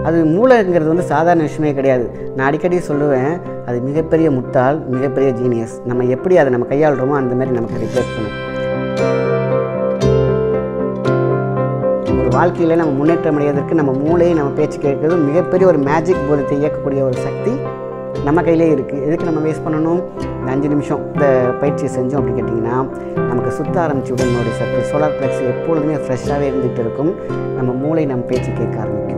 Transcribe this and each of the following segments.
அது மூளைங்கிறது வந்து சாதாரண விஷயமே கிடையாது நான் அடிக்கடி சொல்லுவேன் அது மிகப்பெரிய முட்டாள் மிகப்பெரிய ஜீனியஸ் நம்ம எப்படி அதை நம்ம கையாளுறோமோ அந்த மாதிரி நமக்கு ரிப்ளேஸ் பண்ணும் ஒரு வாழ்க்கையில் நம்ம முன்னேற்றம் அடைவதற்கு நம்ம மூளையை நம்ம பேச்சு கேட்கறது மிகப்பெரிய ஒரு மேஜிக் போதத்தை இயக்கக்கூடிய ஒரு சக்தி நம்ம கையிலே இருக்குது எதுக்கு நம்ம வேஸ்ட் பண்ணணும் இந்த அஞ்சு நிமிஷம் இந்த பயிற்சியை செஞ்சோம் அப்படின்னு கேட்டிங்கன்னா நமக்கு சுத்த ஆரம்பிச்சு உடனோட சக்தி சோலார் பிளக்ஸ் எப்பொழுதுமே ஃப்ரெஷ்ஷாகவே இருந்துகிட்டு இருக்கும் நம்ம மூளை நம்ம பேச்சு கேட்க ஆரம்பிக்கும்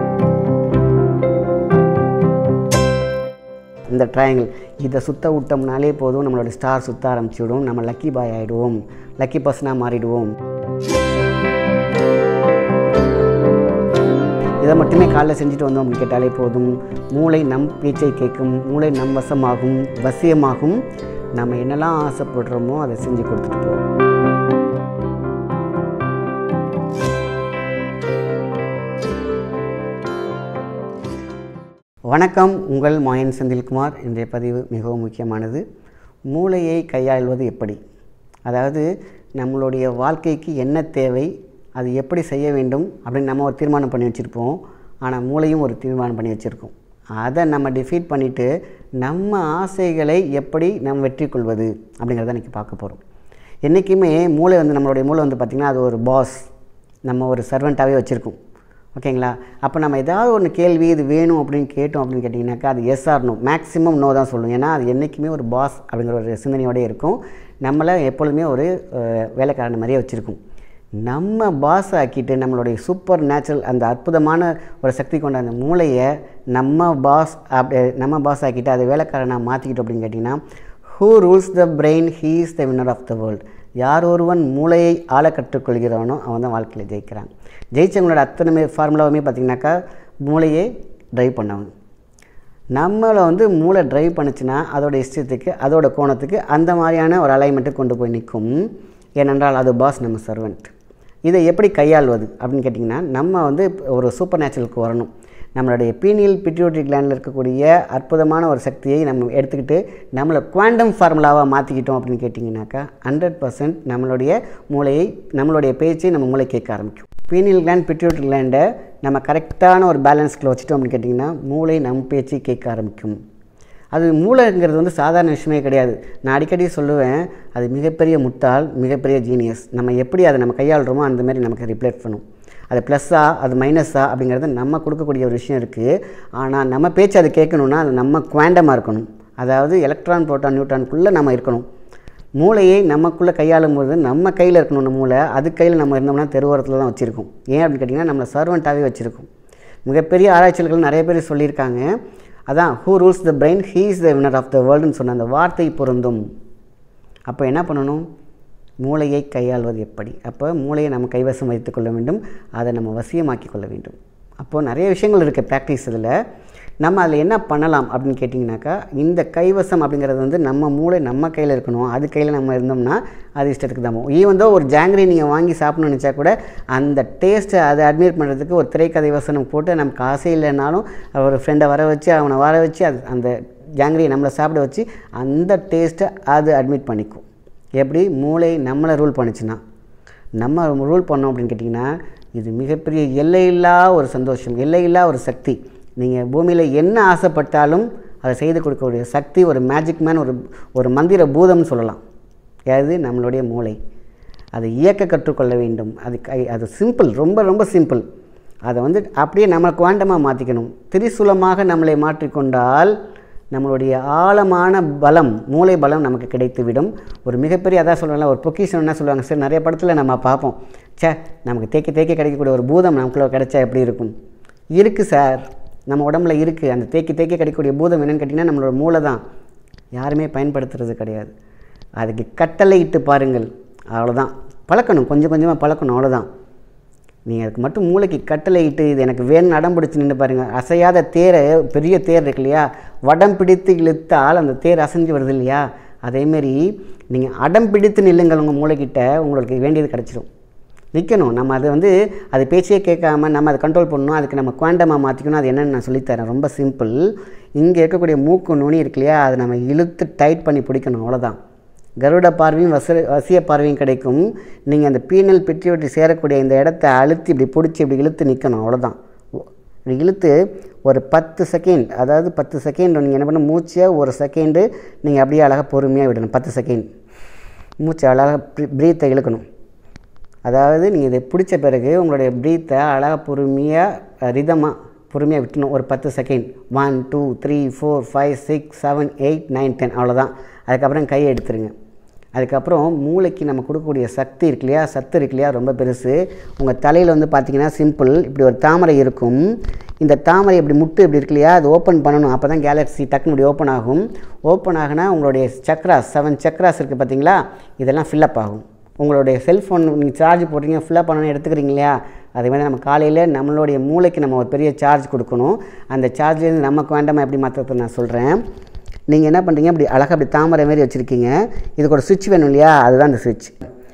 இந்த ட்ரையாங்கிள் இதை சுத்த விட்டோம்னாலே போதும் நம்மளோட ஸ்டார் சுத்த ஆரம்பிச்சிடும் நம்ம லக்கி பாய் ஆகிடுவோம் லக்கி பர்சனாக மாறிடுவோம் இதை மட்டுமே காலைல செஞ்சுட்டு வந்தோம் அப்படின்னு கேட்டாலே போதும் மூளை நம் பேச்சை கேட்கும் மூளை நம் வசமாகும் வசியமாகும் நம்ம என்னெல்லாம் ஆசைப்படுறோமோ அதை செஞ்சு கொடுத்துட்டு போவோம் வணக்கம் உங்கள் மாயன் செந்தில்குமார் இன்றைய பதிவு மிகவும் முக்கியமானது மூளையை கையாள்வது எப்படி அதாவது நம்மளுடைய வாழ்க்கைக்கு என்ன தேவை அது எப்படி செய்ய வேண்டும் அப்படின்னு நம்ம ஒரு தீர்மானம் பண்ணி வச்சுருப்போம் ஆனால் மூளையும் ஒரு தீர்மானம் பண்ணி வச்சுருக்கோம் அதை நம்ம டிஃபீட் பண்ணிவிட்டு நம்ம ஆசைகளை எப்படி நம்ம வெற்றி கொள்வது அப்படிங்கிறத இன்றைக்கி பார்க்க போகிறோம் என்றைக்குமே மூளை வந்து நம்மளுடைய மூளை வந்து பார்த்திங்கன்னா அது ஒரு பாஸ் நம்ம ஒரு சர்வெண்ட்டாகவே வச்சுருக்கோம் ஓகேங்களா அப்போ நம்ம ஏதாவது ஒன்று கேள்வி இது வேணும் அப்படின்னு கேட்டோம் அப்படின்னு கேட்டிங்கனாக்கா அது yes or no maximum no தான் சொல்லும் ஏன்னா அது என்றைக்குமே ஒரு பாஸ் அப்படிங்கிற ஒரு சிந்தனையோடய இருக்கும் நம்மளை எப்பொழுதுமே ஒரு அஹ், வேலைக்காரன் மாதிரியே வச்சுருக்கும் நம்ம பாஸ் ஆக்கிட்டு நம்மளுடைய சூப்பர் நேச்சுரல் அந்த அற்புதமான ஒரு சக்தி கொண்ட அந்த மூளையை நம்ம பாஸ் அப்படி நம்ம பாஸ் ஆக்கிட்டு அதை வேலைக்காரனாக மாற்றிக்கிட்டோம் அப்படின்னு கேட்டிங்கன்னா who rules the brain he is the winner of the world யார் ஒருவன் மூளையை ஆள கற்றுக்கொள்கிறானோ அவன் தான் வாழ்க்கையில் ஜெயிக்கிறான் ஜெயிச்சவங்களோட அத்தனை ஃபார்முலாவுமே பார்த்திங்கனாக்கா மூளையை ட்ரைவ் பண்ணவங்க நம்மளை வந்து மூளை ட்ரைவ் பண்ணுச்சுன்னா அதோட இஷ்டத்துக்கு அதோட கோணத்துக்கு அந்த மாதிரியான ஒரு அலைன்மெண்ட்டுக்கு கொண்டு போய் நிற்கும் ஏனென்றால் அது பாஸ் நம்ம சர்வெண்ட் இதை எப்படி கையாள்வது அப்படின்னு கேட்டிங்கன்னா நம்ம வந்து ஒரு சூப்பர் நேச்சுரலுக்கு வரணும் நம்மளுடைய பீனியல் பிட்யூட்டரி கிளாண்டில் இருக்கக்கூடிய அற்புதமான ஒரு சக்தியை நம்ம எடுத்துக்கிட்டு நம்மளை குவாண்டம் ஃபார்முலாவாக மாற்றிக்கிட்டோம் அப்படின்னு கேட்டிங்கனாக்கா ஹண்ட்ரட் பர்சன்ட் நம்மளுடைய மூளையை நம்மளுடைய பேச்சை நம்ம மூளை கேட்க ஆரம்பிக்கும் பீனியல் கிளாண்ட் பிட்யூட்டரி கிளாண்டை நம்ம கரெக்டான ஒரு பேலன்ஸ்கில் வச்சுட்டோம் அப்படின்னு கேட்டிங்கன்னா மூளை நம் பேச்சை கேட்க ஆரம்பிக்கும் அது மூளைங்கிறது வந்து சாதாரண விஷயமே கிடையாது நான் அடிக்கடி சொல்லுவேன் அது மிகப்பெரிய முட்டாள் மிகப்பெரிய ஜீனியஸ் நம்ம எப்படி அதை நம்ம கையாளுறோமோ அந்த மாதிரி நமக்கு ரிப்ளேட் பண்ணும் அது ப்ளஸ்ஸா அது மைனஸா அப்படிங்கிறது நம்ம கொடுக்கக்கூடிய ஒரு விஷயம் இருக்குது ஆனால் நம்ம பேச்சு அது கேட்கணுன்னா அது நம்ம குவாண்டமாக இருக்கணும் அதாவது எலக்ட்ரான் புரோட்டான் நியூட்ரானுக்குள்ளே நம்ம இருக்கணும் மூளையை நமக்குள்ளே கையாளும் போது நம்ம கையில் இருக்கணும் நம்ம மூளை அது கையில் நம்ம இருந்தோம்னா தெருவோரத்தில் தான் வச்சுருக்கோம் ஏன் அப்படின்னு கேட்டிங்கன்னா நம்மளை சர்வெண்ட்டாகவே வச்சுருக்கோம் மிகப்பெரிய ஆராய்ச்சியாளர்கள் நிறைய பேர் சொல்லியிருக்காங்க அதான் who rules the brain he is the winner of the வேர்ல்டுன்னு சொன்ன அந்த வார்த்தை பொருந்தும் அப்போ என்ன பண்ணணும் மூளையை கையாள்வது எப்படி அப்போ மூளையை நம்ம கைவசம் வைத்துக் கொள்ள வேண்டும் அதை நம்ம வசியமாக்கி கொள்ள வேண்டும் அப்போது நிறைய விஷயங்கள் இருக்குது ப்ராக்டிஸ் இதில் நம்ம அதில் என்ன பண்ணலாம் அப்படின்னு கேட்டிங்கனாக்கா இந்த கைவசம் அப்படிங்கிறது வந்து நம்ம மூளை நம்ம கையில் இருக்கணும் அது கையில் நம்ம இருந்தோம்னா அது இஷ்டத்துக்கு தான் போகும் ஈவன் தோ ஒரு ஜாங்கிரி நீங்கள் வாங்கி சாப்பிடணும்னு நினச்சா கூட அந்த டேஸ்ட்டை அதை அட்மிட் பண்ணுறதுக்கு ஒரு திரைக்கதை வசனம் போட்டு நமக்கு ஆசை இல்லைனாலும் ஒரு ஃப்ரெண்டை வர வச்சு அவனை வர வச்சு அது அந்த ஜாங்கிரியை நம்மளை சாப்பிட வச்சு அந்த டேஸ்ட்டை அது அட்மிட் பண்ணிக்கும் எப்படி மூளை நம்மளை ரூல் பண்ணுச்சுன்னா நம்ம ரூல் பண்ணோம் அப்படின்னு கேட்டிங்கன்னா இது மிகப்பெரிய எல்லையில்லா ஒரு சந்தோஷம் எல்லையில்லா ஒரு சக்தி நீங்கள் பூமியில் என்ன ஆசைப்பட்டாலும் அதை செய்து கொடுக்கக்கூடிய சக்தி ஒரு மேஜிக் மேன் ஒரு ஒரு மந்திர பூதம்னு சொல்லலாம் அது நம்மளுடைய மூளை அதை இயக்க கற்றுக்கொள்ள வேண்டும் அது கை அது சிம்பிள் ரொம்ப ரொம்ப சிம்பிள் அதை வந்து அப்படியே நம்ம குவாண்டமாக மாற்றிக்கணும் திரிசூலமாக நம்மளை மாற்றிக்கொண்டால் நம்மளுடைய ஆழமான பலம் மூளை பலம் நமக்கு கிடைத்துவிடும் ஒரு மிகப்பெரிய அதான் சொல்லுவாங்கல்ல ஒரு பொக்கிஷம் என்ன சொல்லுவாங்க சார் நிறைய படத்தில் நம்ம பார்ப்போம் ச்சே நமக்கு தேக்கி தேக்கி கிடைக்கக்கூடிய ஒரு பூதம் நமக்குள்ள கிடைச்சா எப்படி இருக்கும் இருக்குது சார் நம்ம உடம்புல இருக்குது அந்த தேக்கி தேக்கி கிடைக்கக்கூடிய பூதம் என்னன்னு கேட்டிங்கன்னா நம்மளோட மூளை தான் யாருமே பயன்படுத்துறது கிடையாது அதுக்கு கட்டளை இட்டு பாருங்கள் அவ்வளோதான் பழக்கணும் கொஞ்சம் கொஞ்சமாக பழக்கணும் அவ்வளோதான் நீங்கள் அதுக்கு மட்டும் மூளைக்கு கட்டளை இட்டு இது எனக்கு வேணும்னு அடம் பிடிச்சி நின்று பாருங்கள் அசையாத தேரை பெரிய தேர் இருக்கு இல்லையா வடம் பிடித்து இழுத்தால் அந்த தேர் அசைஞ்சு வருது இல்லையா அதேமாரி நீங்கள் அடம் பிடித்து நில்லுங்கள் உங்கள் மூளைக்கிட்ட உங்களுக்கு வேண்டியது கிடச்சிரும் நிற்கணும் நம்ம அதை வந்து அது பேச்சே கேட்காம நம்ம அதை கண்ட்ரோல் பண்ணணும் அதுக்கு நம்ம குவாண்டமாக மாற்றிக்கணும் அது என்னென்னு நான் சொல்லித்தரேன் ரொம்ப சிம்பிள் இங்கே இருக்கக்கூடிய மூக்கு நுனி இருக்கு இல்லையா அதை நம்ம இழுத்து டைட் பண்ணி பிடிக்கணும் அவ்வளோதான் கருட பார்வையும் வச வசிய பார்வையும் கிடைக்கும் நீங்கள் அந்த பீனல் பிட்ரியோட்டி சேரக்கூடிய இந்த இடத்த அழுத்தி இப்படி பிடிச்சி இப்படி இழுத்து நிற்கணும் அவ்வளோதான் இப்படி இழுத்து ஒரு பத்து செகண்ட் அதாவது பத்து செகண்ட் நீங்கள் என்ன பண்ண மூச்சை ஒரு செகண்டு நீங்கள் அப்படியே அழகாக பொறுமையாக விடணும் பத்து செகண்ட் மூச்சை அழகாக ப்ரீத்தை இழுக்கணும் அதாவது நீங்கள் இதை பிடிச்ச பிறகு உங்களுடைய ப்ரீத்தை அழகாக பொறுமையாக ரிதமாக பொறுமையாக விட்டணும் ஒரு பத்து second one two three four five six seven eight nine ten அவ்வளோதான் அதுக்கப்புறம் கையை எடுத்துருங்க அதுக்கப்புறம் மூளைக்கு நம்ம கொடுக்கக்கூடிய சக்தி இருக்கு இல்லையா சத்து இருக்கு இல்லையா ரொம்ப பெருசு உங்கள் தலையில் வந்து பார்த்தீங்கன்னா சிம்பிள் இப்படி ஒரு தாமரை இருக்கும் இந்த தாமரை இப்படி முட்டு இப்படி இருக்கு இல்லையா அது ஓப்பன் பண்ணணும் அப்போ தான் கேலக்ஸி டக்குன்னு இப்படி ஓப்பன் ஆகும் ஓப்பன் ஆகுனா உங்களுடைய சக்ராஸ் செவன் சக்ராஸ் இருக்குது பார்த்தீங்களா இதெல்லாம் ஃபில்லப் ஆகும் உங்களுடைய செல்ஃபோன் நீங்கள் சார்ஜ் போடுறீங்க ஃபுல்லாக பண்ணணும் எடுத்துக்கிறீங்க இல்லையா அதே மாதிரி நம்ம காலையில் நம்மளுடைய மூளைக்கு நம்ம ஒரு பெரிய சார்ஜ் கொடுக்கணும் அந்த சார்ஜ்லேருந்து நம்ம குவாண்டமாக எப்படி மாற்றுறது நான் சொல்கிறேன் நீங்கள் என்ன பண்ணுறீங்க அப்படி அழகாக அப்படி தாமரை மாதிரி வச்சுருக்கீங்க இதுக்கு ஒரு சுவிட்ச் வேணும் இல்லையா அதுதான் அந்த சுவிட்ச்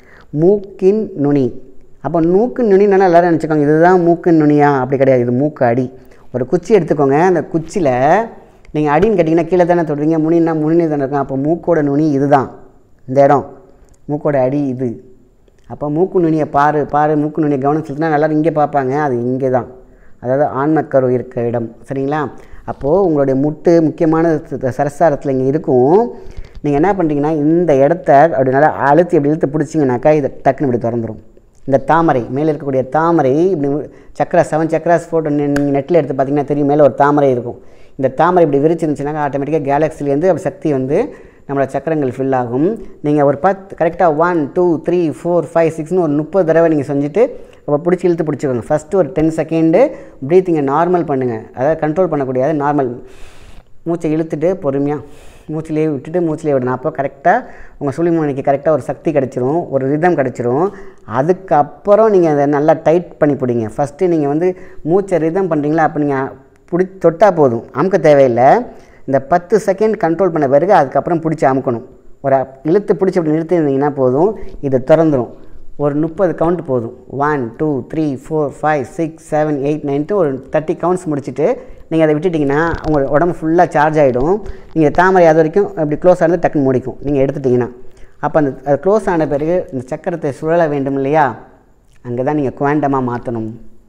மூக்கின் நுனி அப்போ மூக்கு நுனி நல்லா எல்லோரும் நினச்சிக்கோங்க இதுதான் மூக்கின் நுனியா அப்படி கிடையாது இது மூக்கு அடி ஒரு குச்சி எடுத்துக்கோங்க அந்த குச்சியில் நீங்கள் அடின்னு கேட்டிங்கன்னா கீழே தானே தொடுறீங்க முனின்னா முனி தானே இருக்கும் அப்போ மூக்கோட நுனி இதுதான் இந்த இடம் மூக்கோட அடி இது அப்போ மூக்கு நுனியை பாரு பாரு மூக்கு நுனியை கவனம் செலுத்தினா எல்லோரும் இங்கே பார்ப்பாங்க அது இங்கே தான் அதாவது ஆன்மக்கரு இருக்க இடம் சரிங்களா அப்போது உங்களுடைய முட்டு முக்கியமான ச- சரசாரத்தில் இங்கே இருக்கும் நீங்கள் என்ன பண்ணுறீங்கன்னா இந்த இடத்த அப்படி நல்லா அழுத்தி அப்படி இழுத்து பிடிச்சிங்கனாக்கா இதை டக்குன்னு இப்படி திறந்துரும் இந்த தாமரை மேலே இருக்கக்கூடிய தாமரை இப்படி சக்கரா செவன் சக்கராஸ் ஃபோட்டோ நீங்கள் நெட்டில் எடுத்து பார்த்தீங்கன்னா தெரியும் மேலே ஒரு தாமரை இருக்கும் இந்த தாமரை இப்படி விரிச்சிருந்துச்சுனாக்கா ஆட்டோமேட்டிக்காக கேலக்ஸிலேருந்து அப்படி சக்தி வந்து நம்மளோட சக்கரங்கள் ஃபில் ஆகும் நீங்கள் ஒரு பத்து கரெக்டாக one two three four five சிக்ஸ்னு ஒரு முப்பது தடவை நீங்கள் செஞ்சுட்டு அப்போ பிடிச்சி இழுத்து பிடிச்சிக்கோங்க ஃபஸ்ட்டு ஒரு டென் செகண்டு ப்ரீத்திங்கை நார்மல் பண்ணுங்கள் அதாவது கண்ட்ரோல் பண்ணக்கூடிய நார்மல் மூச்சை இழுத்துட்டு பொறுமையாக மூச்சிலே விட்டுட்டு மூச்சிலே விடணும் அப்போ கரெக்டாக உங்கள் சுழிமணிக்கு கரெக்டாக ஒரு சக்தி கிடச்சிரும் ஒரு ரிதம் கிடச்சிரும் அதுக்கப்புறம் நீங்கள் அதை நல்லா டைட் பண்ணி பிடிங்க ஃபஸ்ட்டு நீங்கள் வந்து மூச்சை ரிதம் பண்ணுறீங்களா அப்போ நீங்கள் பிடி தொட்டால் போதும் அமுக்க தேவையில்லை இந்த பத்து செகண்ட் கண்ட்ரோல் பண்ண பிறகு அதுக்கப்புறம் பிடிச்சி அமுக்கணும் ஒரு இழுத்து பிடிச்சி அப்படி நிறுத்திருந்தீங்கன்னா போதும் இது திறந்துடும் ஒரு முப்பது கவுண்ட் போதும் one two three four five six seven eight நைன்ட்டு ஒரு தேர்ட்டி கவுண்ட்ஸ் முடிச்சுட்டு நீங்கள் அதை விட்டுட்டிங்கன்னா உங்கள் உடம்பு ஃபுல்லாக சார்ஜ் ஆகிடும் நீங்கள் தாமரை அது வரைக்கும் அப்படி க்ளோஸ் ஆனது டக்குன்னு முடிக்கும் நீங்கள் எடுத்துட்டிங்கன்னா அப்போ அந்த அது க்ளோஸ் ஆன பிறகு இந்த சக்கரத்தை சுழல வேண்டும் இல்லையா அங்கே தான் நீங்கள் குவாண்டமாக மாற்றணும்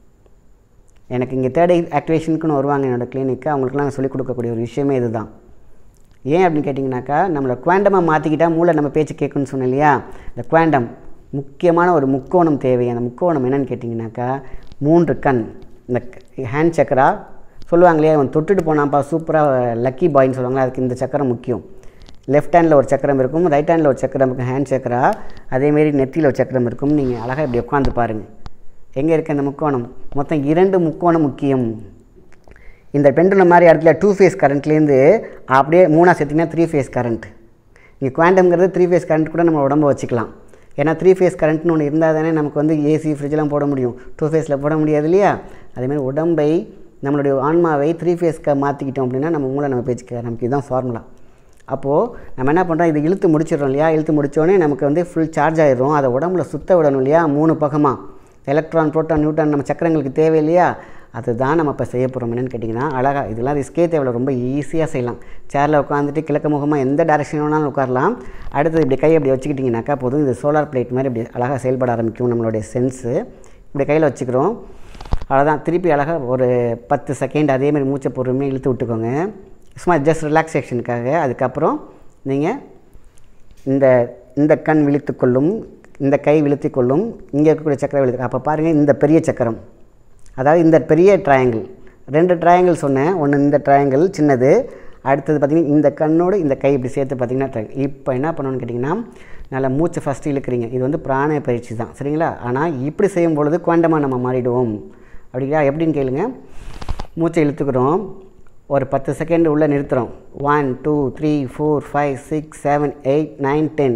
எனக்கு இங்கே தேர்ட் ஆக்டிவேஷனுக்குன்னு வருவாங்க என்னோடய கிளினிக்கு அவங்களுக்குலாம் நான் சொல்லிக் கொடுக்கக்கூடிய ஒரு விஷயமே இதுதான் ஏன் அப்படின்னு கேட்டிங்கனாக்கா நம்மளை குவாண்டமாக மாற்றிக்கிட்டா மூளை நம்ம பேச்சு கேட்குன்னு சொன்னேன் இல்லையா இந்த குவாண்டம் முக்கியமான ஒரு முக்கோணம் தேவை அந்த முக்கோணம் என்னன்னு கேட்டிங்கனாக்கா மூன்று கண் இந்த ஹேண்ட் சக்கரா சொல்லுவாங்க இல்லையா அவன் தொட்டுட்டு போனான்ப்பா சூப்பராக லக்கி பாய்ன்னு சொல்லுவாங்களா அதுக்கு இந்த சக்கரம் முக்கியம் லெஃப்ட் ஹேண்டில் ஒரு சக்கரம் இருக்கும் ரைட் ஹேண்டில் ஒரு சக்கரம் இருக்கும் ஹேண்ட் சக்கரா அதேமாரி நெத்தியில் ஒரு சக்கரம் இருக்கும் நீங்கள் அழகாக இப்படி உட்காந்து பாருங்கள் எங்கே இருக்குது அந்த முக்கோணம் மொத்தம் இரண்டு முக்கோணம் முக்கியம் இந்த பெண்டுலம் மாதிரி இடத்துல டூ ஃபேஸ் கரண்ட்லேருந்து அப்படியே மூணாக சேர்த்திங்கன்னா த்ரீ ஃபேஸ் கரண்ட் இங்கே குவாண்டம்ங்கிறது த்ரீ ஃபேஸ் கரண்ட் கூட நம்ம உடம்ப வச்சுக்கலாம் ஏன்னா த்ரீ ஃபேஸ் கரண்ட்னு ஒன்று இருந்தால் தானே நமக்கு வந்து ஏசி ஃப்ரிட்ஜெலாம் போட முடியும் டூ ஃபேஸில் போட முடியாது இல்லையா அதேமாதிரி உடம்பை நம்மளுடைய ஆன்மாவை த்ரீ ஃபேஸ்க்கு மாற்றிக்கிட்டோம் அப்படின்னா நம்ம மூளை நம்ம பேச்சுக்க நமக்கு இதுதான் ஃபார்முலா அப்போது நம்ம என்ன பண்ணுறோம் இது இழுத்து முடிச்சிடுறோம் இல்லையா இழுத்து முடித்தோடனே நமக்கு வந்து ஃபுல் சார்ஜ் ஆயிடும் அதை உடம்புல சுத்த விடணும் இல்லையா மூணு பக்கமாக எலக்ட்ரான் புரோட்டான் நியூட்ரான் நம்ம சக்கரங்களுக்கு தேவை இல்லையா அதுதான் நம்ம இப்போ செய்ய போகிறோம் என்னன்னு கேட்டிங்கன்னா அழகாக இதெல்லாம் ரிஸ்கே தேவையில்ல ரொம்ப ஈஸியாக செய்யலாம் சேரில் உட்காந்துட்டு கிழக்கு முகமாக எந்த டேரக்ஷன் வேணாலும் உட்காரலாம் அடுத்தது இப்படி கையை இப்படி வச்சுக்கிட்டிங்கனாக்கா போதும் இது சோலார் பிளேட் மாதிரி இப்படி அழகாக செயல்பட ஆரம்பிக்கும் நம்மளுடைய சென்ஸு இப்படி கையில் வச்சுக்கிறோம் அவ்வளோதான் திருப்பி அழகாக ஒரு பத்து செகண்ட் அதேமாதிரி மூச்சை பொறுமையாக இழுத்து விட்டுக்கோங்க சும்மா ஜஸ்ட் ரிலாக்ஸேஷனுக்காக அதுக்கப்புறம் நீங்கள் இந்த இந்த கண் விழித்து கொள்ளும் இந்த கை விழுத்தி கொள்ளும் இங்கே இருக்கக்கூடிய சக்கரம் விழுத்து அப்போ பாருங்கள் இந்த பெரிய சக்கரம் அதாவது இந்த பெரிய ட்ரையாங்கிள் ரெண்டு ட்ரையாங்கிள் சொன்னேன் ஒன்று இந்த ட்ரையாங்கிள் சின்னது அடுத்தது பார்த்திங்கன்னா இந்த கண்ணோடு இந்த கை இப்படி சேர்த்து பார்த்திங்கன்னா ட்ரையாங்கிள் இப்போ என்ன பண்ணணும்னு கேட்டிங்கன்னா நல்லா மூச்சை ஃபஸ்ட்டு இழுக்கிறீங்க இது வந்து பிராண பயிற்சி தான் சரிங்களா ஆனால் இப்படி செய்யும் பொழுது குவாண்டமாக நம்ம மாறிடுவோம் அப்படிங்களா எப்படின்னு கேளுங்க மூச்சை இழுத்துக்கிறோம் ஒரு பத்து செகண்ட் உள்ளே நிறுத்துகிறோம் one two three four five six seven eight nine ten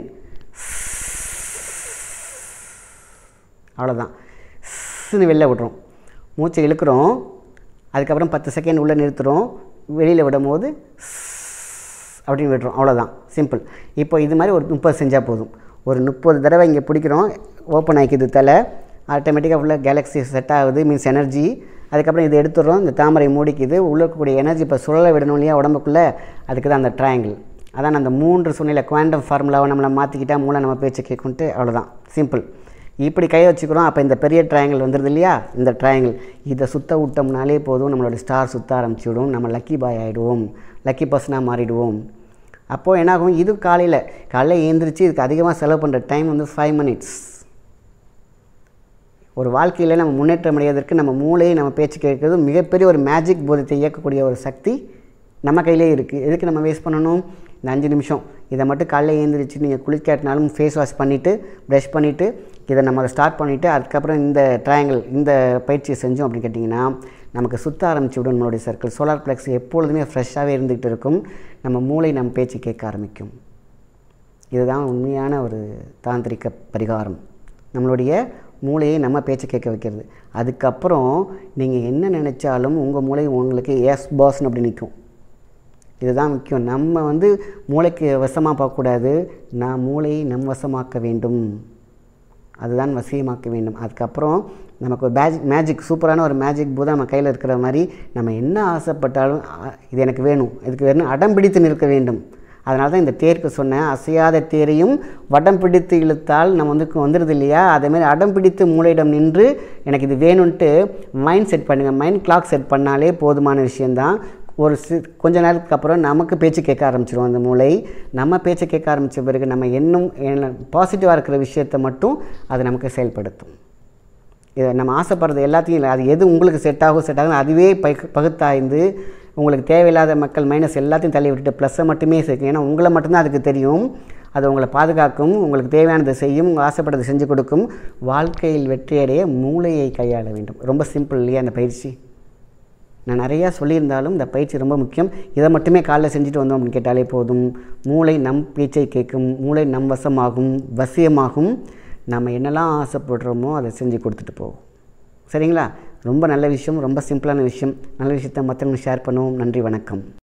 அவ்வளோதான் ஸ்ன்னு வெளில விடுறோம் மூச்சை இழுக்கிறோம் அதுக்கப்புறம் பத்து செகண்ட் உள்ளே நிறுத்துகிறோம் வெளியில் விடும்போது அப்படின்னு விடுறோம் அவ்வளோதான் சிம்பிள் இப்போ இது மாதிரி ஒரு முப்பது செஞ்சால் போதும் ஒரு முப்பது தடவை இங்கே பிடிக்கிறோம் ஓப்பன் ஆகிக்குது தலை ஆட்டோமேட்டிக்காக ஃபுல்லாக கேலக்ஸி செட் ஆகுது மீன்ஸ் எனர்ஜி அதுக்கப்புறம் இதை எடுத்துடுறோம் இந்த தாமரை மூடிக்குது உள்ளே இருக்கக்கூடிய எனர்ஜி இப்போ சுழல விடணும் இல்லையா உடம்புக்குள்ளே அதுக்கு தான் அந்த ட்ரையாங்கிள் அதான் அந்த மூன்று சூழ்நிலை குவாண்டம் ஃபார்முலாவை நம்மளை மாற்றிக்கிட்டா மூளை நம்ம பேச்சு கேட்குன்ட்டு அவ்வளோதான் சிம்பிள் இப்படி கை வச்சுக்கிறோம் அப்போ இந்த பெரிய ட்ரையாங்கிள் வந்துடுது இல்லையா இந்த ட்ரையாங்கிள் இதை சுத்த விட்டோம்னாலே போதும் நம்மளோட ஸ்டார் சுத்த ஆரம்பிச்சிவிடும் நம்ம லக்கி பாய் ஆகிடுவோம் லக்கி பர்சனாக மாறிடுவோம் அப்போது என்னாகும் இது காலையில் காலையில் எழுந்திரிச்சு இதுக்கு அதிகமாக செலவு பண்ணுற டைம் வந்து ஃபைவ் மினிட்ஸ் ஒரு வாழ்க்கையில் நம்ம முன்னேற்றம் அடைவதற்கு நம்ம மூளையை நம்ம பேச்சு கேட்கறது மிகப்பெரிய ஒரு மேஜிக் போதத்தை இயக்கக்கூடிய ஒரு சக்தி நம்ம கையிலே இருக்குது எதுக்கு நம்ம வேஸ்ட் பண்ணணும் இந்த அஞ்சு நிமிஷம் இதை மட்டும் காலையில் எழுந்திரிச்சு நீங்கள் குளிக்காட்டினாலும் ஃபேஸ் வாஷ் பண்ணிவிட்டு ப்ரஷ் பண்ணிவிட்டு இதை நம்ம அதை ஸ்டார்ட் பண்ணிவிட்டு அதுக்கப்புறம் இந்த ட்ரையாங்கிள் இந்த பயிற்சியை செஞ்சோம் அப்படின்னு கேட்டிங்கன்னா நமக்கு சுத்த ஆரம்பிச்சு விடும் நம்மளுடைய சர்க்கிள் சோலார் ப்ளெக்ஸ் எப்பொழுதுமே ஃப்ரெஷ்ஷாகவே இருந்துகிட்டு இருக்கும் நம்ம மூளை நம்ம பேச்சு கேட்க ஆரம்பிக்கும் இதுதான் உண்மையான ஒரு தாந்திரிக பரிகாரம் நம்மளுடைய மூளையை நம்ம பேச்சு கேட்க வைக்கிறது அதுக்கப்புறம் நீங்கள் என்ன நினச்சாலும் உங்கள் மூளை உங்களுக்கு எஸ் பாஸ்னு அப்படி நிற்கும் இதுதான் முக்கியம் நம்ம வந்து மூளைக்கு வசமாக பார்க்கக்கூடாது நான் மூளையை நம் வசமாக்க வேண்டும் அதுதான் வசியமாக்க வேண்டும் அதுக்கப்புறம் நமக்கு ஒரு மேஜிக் மேஜிக் சூப்பரான ஒரு மேஜிக் பூதம் நம்ம கையில் இருக்கிற மாதிரி நம்ம என்ன ஆசைப்பட்டாலும் அ, இது எனக்கு வேணும் இதுக்கு வேணும் அடம் பிடித்து நிற்க வேண்டும் அதனால தான் இந்த தேருக்கு சொன்னேன் அசையாத தேரையும் வடம் பிடித்து இழுத்தால் நம்ம வந்து வந்துடுது இல்லையா அதேமாதிரி அடம் பிடித்து மூளையிடம் நின்று எனக்கு இது வேணும்ன்ட்டு மைண்ட் செட் பண்ணுங்கள் மைண்ட் கிளாக் செட் பண்ணாலே போதுமான விஷயந்தான் ஒரு சி கொஞ்ச நேரத்துக்கு அப்புறம் நமக்கு பேச்சு கேட்க ஆரம்பிச்சிடும் அந்த மூளை நம்ம பேச்சை கேட்க ஆரம்பித்த பிறகு நம்ம இன்னும் பாசிட்டிவாக இருக்கிற விஷயத்தை மட்டும் அது நமக்கு செயல்படுத்தும் இதை நம்ம ஆசைப்படுறது எல்லாத்தையும் இல்லை அது எது உங்களுக்கு செட் ஆகும் செட் ஆகும் அதுவே பகு பகுத்தாய்ந்து உங்களுக்கு தேவையில்லாத மக்கள் மைனஸ் எல்லாத்தையும் தள்ளி விட்டுட்டு ப்ளஸ்ஸை மட்டுமே சேர்க்கும் ஏன்னா உங்களை மட்டும்தான் அதுக்கு தெரியும் அது உங்களை பாதுகாக்கும் உங்களுக்கு தேவையானதை செய்யும் உங்கள் ஆசைப்பட்டதை செஞ்சு கொடுக்கும் வாழ்க்கையில் வெற்றியடைய மூளையை கையாள வேண்டும் ரொம்ப சிம்பிள் இல்லையா அந்த பயிற்சி நான் நிறையா சொல்லியிருந்தாலும் இந்த பயிற்சி ரொம்ப முக்கியம் இதை மட்டுமே காலைல செஞ்சுட்டு வந்தோம் அப்படின்னு கேட்டாலே போதும் மூளை நம் பேச்சை கேட்கும் மூளை நம் வசமாகும் வசியமாகும் நம்ம என்னெல்லாம் ஆசைப்படுறோமோ அதை செஞ்சு கொடுத்துட்டு போகும் சரிங்களா ரொம்ப நல்ல விஷயம் ரொம்ப சிம்பிளான விஷயம் நல்ல விஷயத்தை மற்றவங்க ஷேர் பண்ணுவோம் நன்றி வணக்கம்